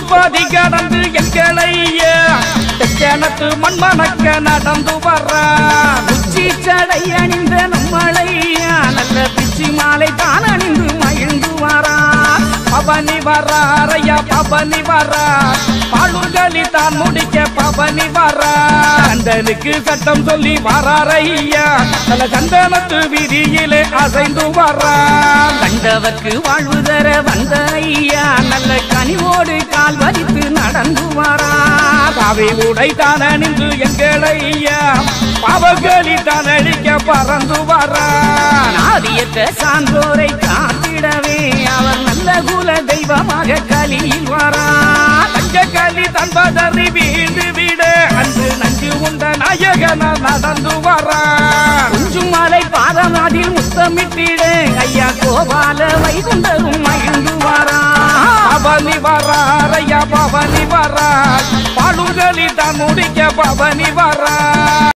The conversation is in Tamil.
திருப்பதி கடந்து எங்களைய தெக்கணத்து மண்மணக்க நடந்து வர்றான் உச்சி சடை அணிந்த நம்மளையா நல்ல பிச்சி மாலை தான் அணிந்து மகிழ்ந்து வரான் பவனி வராரையா பவனி வரா பாலுகளி தான் முடிக்க பவனி வரா கண்டனுக்கு சட்டம் சொல்லி வராரையா நல்ல சந்தனத்து விதியிலே அசைந்து வரா கண்டவர்க்கு வாழ்வு தர வந்த ஐயா நல்ல கனிவோடு கால் வலித்து நடந்து வரா காவை உடை தான் அணிந்து எங்களையா பாவகளி தான் அழிக்க பறந்து வரா ஆதியத்த சான்றோரை காத்திடவே அவர் நல்ல குல தெய்வமாக கலியில் வரா தங்க கலி தன்பதறி வீண்டு விட அன்று நஞ்சு உண்ட நாயகன நடந்து வரா குஞ்சும் மலை பாதமாதில் முத்தமிட்டிட ஐயா கோபால வைகுண்டரும் மகிழ்ந்து வரா பவனி வரா ஐயா பவனி வரா பாலுகளி தான் முடிக்க பவனி வரா